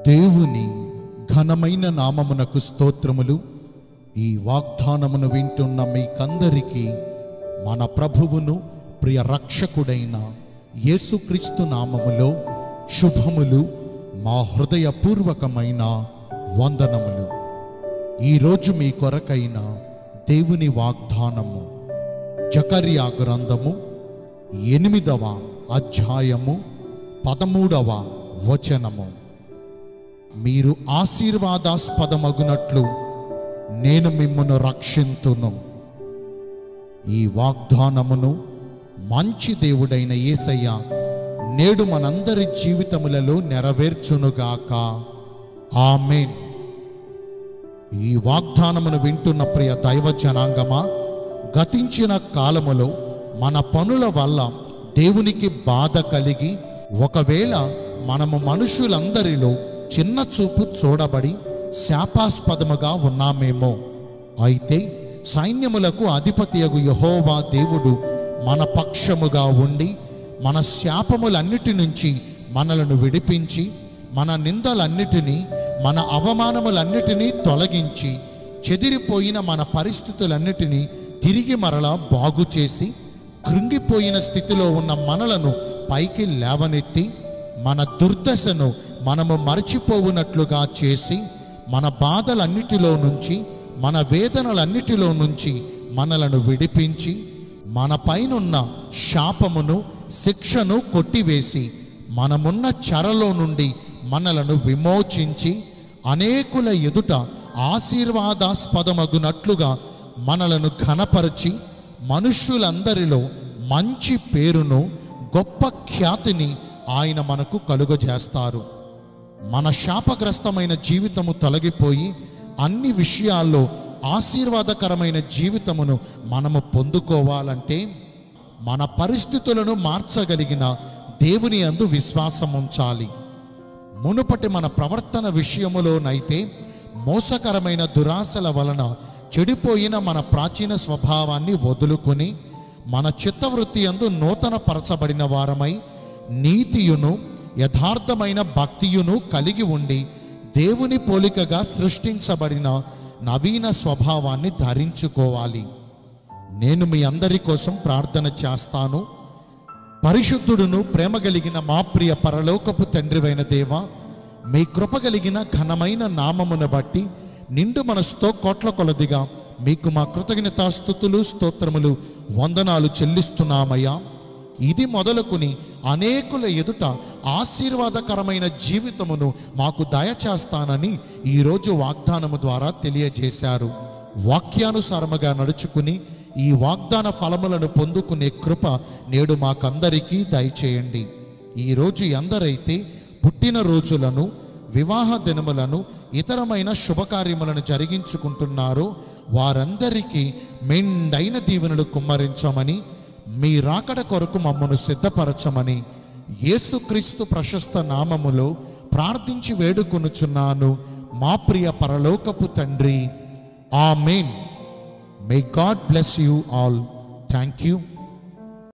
దేవుని ఘనమైన నామమునకు స్తోత్రములు ఈ వాగ్దానమును వింటున్న మీకందరికీ మన ప్రభువును ప్రియ రక్షకుడైన యేసుక్రీస్తు నామములో శుభములు మా హృదయపూర్వకమైన వందనములు ఈరోజు మీ కొరకైన దేవుని వాగ్దానము జకర్యా గ్రంథము ఎనిమిదవ అధ్యాయము పదమూడవ వచనము మీరు ఆశీర్వాదాస్పదమగునట్లు నేను మిమ్మను రక్షింతును ఈ వాగ్దానమును మంచి దేవుడైన యేసయ్య నేడు మనందరి జీవితములలో నెరవేర్చునుగాక ఆమెన్ ఈ వాగ్దానమును వింటున్న ప్రియ దైవ జనాంగమా గతించిన కాలములో మన పనుల వల్ల దేవునికి బాధ కలిగి ఒకవేళ మనము మనుషులందరిలో చిన్న చూపు చూడబడి శాపాస్పదముగా ఉన్నామేమో అయితే సైన్యములకు అధిపతియగు యహోవా దేవుడు మన పక్షముగా ఉండి మన శాపములన్నిటి నుంచి మనలను విడిపించి మన నిందలన్నిటినీ మన అవమానములన్నిటినీ తొలగించి చెదిరిపోయిన మన పరిస్థితులన్నిటినీ తిరిగి మరలా బాగు చేసి కృంగిపోయిన స్థితిలో ఉన్న మనలను పైకి లేవనెత్తి మన దుర్దశను మనము మరచిపోవునట్లుగా చేసి మన బాధలన్నిటిలో నుంచి మన వేదనలన్నిటిలో నుంచి మనలను విడిపించి మన పైనున్న శాపమును శిక్షను కొట్టివేసి మనమున్న చెరలో నుండి మనలను విమోచించి అనేకుల ఎదుట ఆశీర్వాదాస్పదమగునట్లుగా మనలను ఘనపరిచి మనుష్యులందరిలో మంచి పేరును గొప్ప ఖ్యాతిని ఆయన మనకు కలుగజేస్తారు మన శాపగ్రస్తమైన జీవితము తొలగిపోయి అన్ని విషయాల్లో ఆశీర్వాదకరమైన జీవితమును మనము పొందుకోవాలంటే మన పరిస్థితులను మార్చగలిగిన దేవుని అందు విశ్వాసం ఉంచాలి మునుపటి మన ప్రవర్తన విషయములోనైతే మోసకరమైన దురాశల వలన చెడిపోయిన మన ప్రాచీన స్వభావాన్ని వదులుకొని మన చిత్తవృత్తి అందు నూతన పరచబడిన వారమై నీతియును యథార్థమైన భక్తియును కలిగి ఉండి దేవుని పోలికగా సృష్టించబడిన నవీన స్వభావాన్ని ధరించుకోవాలి నేను మీ అందరి కోసం ప్రార్థన చేస్తాను పరిశుద్ధుడును ప్రేమ కలిగిన మా ప్రియ పరలోకపు తండ్రివైన దేవ మీ కృప కలిగిన ఘనమైన నామమును బట్టి నిండు మనసుతో కోట్ల కొలదిగా మీకు మా కృతజ్ఞతాస్థుతులు స్తోత్రములు వందనాలు చెల్లిస్తున్నామయ్యా ఇది మొదలుకుని అనేకుల ఎదుట ఆశీర్వాదకరమైన జీవితమును మాకు దయచేస్తానని ఈరోజు వాగ్దానము ద్వారా తెలియజేశారు వాక్యానుసారముగా నడుచుకుని ఈ వాగ్దాన ఫలములను పొందుకునే కృప నేడు మాకందరికీ దయచేయండి ఈరోజు ఎందరైతే పుట్టిన రోజులను వివాహ దినములను ఇతరమైన శుభకార్యములను జరిగించుకుంటున్నారో వారందరికీ మెండైన దీవెనలు కుమ్మరించమని మీ రాకడ కొరకు మమ్మను సిద్ధపరచమని యేసుక్రీస్తు ప్రశస్త నామములో ప్రార్థించి వేడుకొనుచున్నాను మా ప్రియ పరలోకపు తండ్రి amen may God bless you all thank you